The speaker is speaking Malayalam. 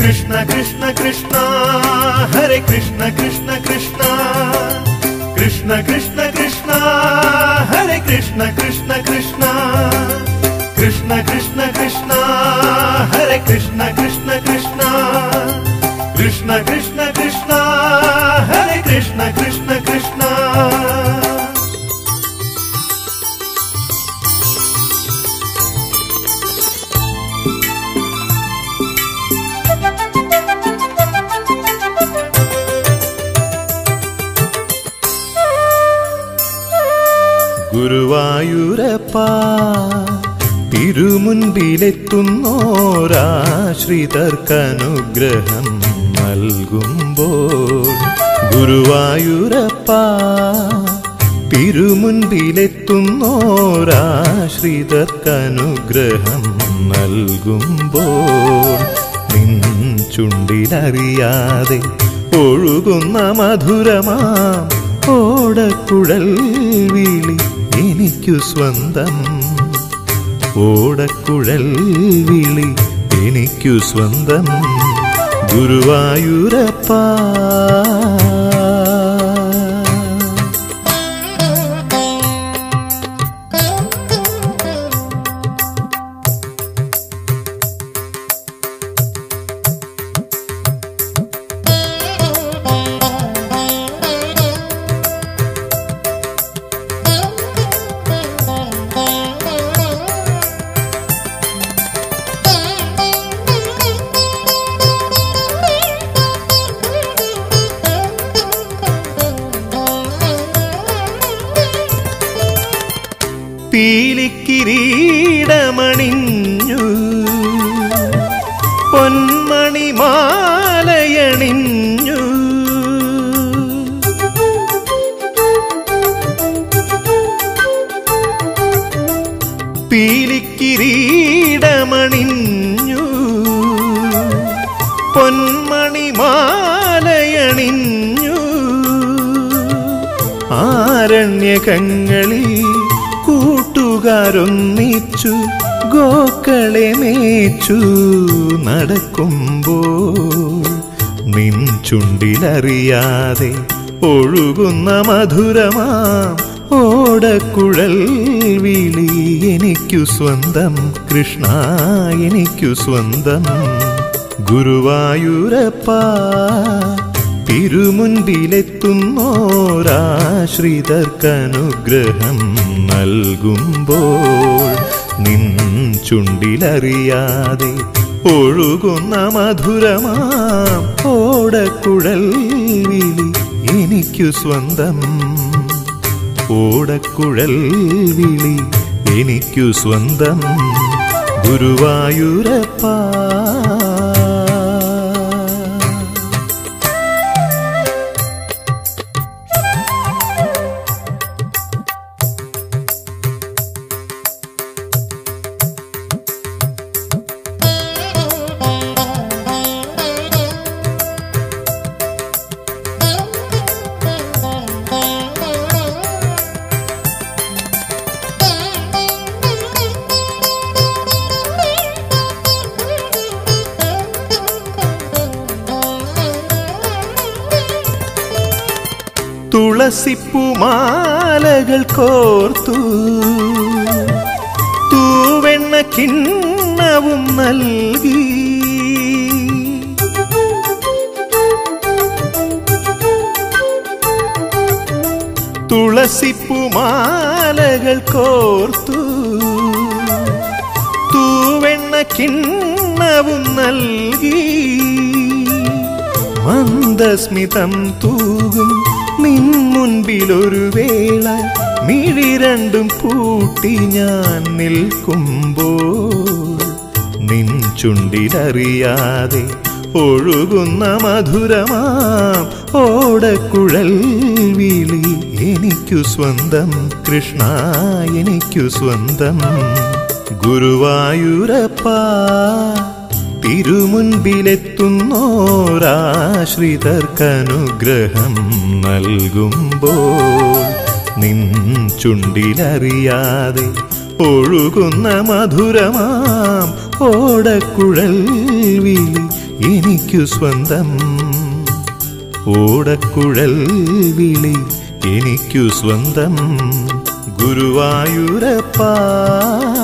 കൃഷ്ണ കൃഷ്ണ കൃഷ്ണ ഹരേ കൃഷ്ണ കൃഷ്ണ കൃഷ്ണ കൃഷ്ണ കൃഷ്ണ കൃഷ്ണ ഹരേ കൃഷ്ണ കൃഷ്ണ കൃഷ്ണ കൃഷ്ണ കൃഷ്ണ കൃഷ്ണ ഹരേ കൃഷ്ണ കൃഷ്ണ കൃഷ്ണ കൃഷ്ണ കൃഷ്ണ കൃഷ്ണ ഹരേ കൃഷ്ണ കൃഷ്ണ കൃഷ്ണ ഗുരുവായൂരപ്പ തിരുമുൻപിലെത്തുന്നോരാശ്രിതർക്കനുഗ്രഹം നൽകുമ്പോൾ ഗുരുവായൂരപ്പ തിരുമുൻപിലെത്തുന്നോരാശ്രിതർക്കനുഗ്രഹം നൽകുമ്പോൾ നിൻ ചുണ്ടിലറിയാതെ ഒഴുകുന്ന മധുരമാം ഓടക്കുഴൽ വിളി എനിക്കു സ്വന്തം ഓടക്കുഴൽ വിളി എനിക്കു സ്വന്തം ഗുരുവായൂരപ്പ പീലിക്കിരീടമണിഞ്ഞു പൊന്മണി മാലയണിഞ്ഞു പീലിക്കിരീടമണിഞ്ഞു പൊന്മണി മാലയണിഞ്ഞു ആരണ്യകങ്ങളിൽ കൂട്ടുകാരൊന്നിച്ചു ഗോക്കളെ മേച്ചു നടക്കുമ്പോൾ നിൻ ചുണ്ടിലറിയാതെ ഒഴുകുന്ന മധുരമാം ഓടക്കുഴൽ വിളി എനിക്കു സ്വന്തം കൃഷ്ണ എനിക്കു സ്വന്തം ഗുരുവായൂരപ്പ തിരുമുൻപിലെത്തുന്നോരാശ്രിതർക്കനുഗ്രഹം നൽകുമ്പോൾ നിൻ ചുണ്ടിലറിയാതെ ഒഴുകുന്ന മധുരമാം ഓടക്കുഴൽ വിളി എനിക്കു സ്വന്തം ഓടക്കുഴൽ വിളി എനിക്കു സ്വന്തം ഗുരുവായൂരപ്പ തുളസിപ്പുമാലകൾ കോർത്തു തൂവെണ്ണ കിണ്ണവും നൽകി തുളസിപ്പുമാലകൾ കോർത്തു തൂവെണ്ണ കിണ്ണവും നൽകി മന്ദസ്മിതം തൂകും നിൻ മുൻപിലൊരു വേള മിഴി രണ്ടും പൂട്ടി ഞാൻ നിൽക്കുമ്പോൾ നിൻ ചുണ്ടിലറിയാതെ ഒഴുകുന്ന മധുരമാം ഓടക്കുഴൽ വിളി എനിക്കു സ്വന്തം കൃഷ്ണ എനിക്കു സ്വന്തം ഗുരുവായൂരപ്പ തിരുമുൻപിലെത്തുന്നോരാശ്രിതർക്കനുഗ്രഹം നൽകുമ്പോൾ നിൻ ചുണ്ടിലറിയാതെ ഒഴുകുന്ന മധുരമാം ഓടക്കുഴൽ വിളി ഇനി എനിക്കു സ്വന്തം ഓടക്കുഴൽ വിളി എനിക്കു സ്വന്തം ഗുരുവായൂരപ്പ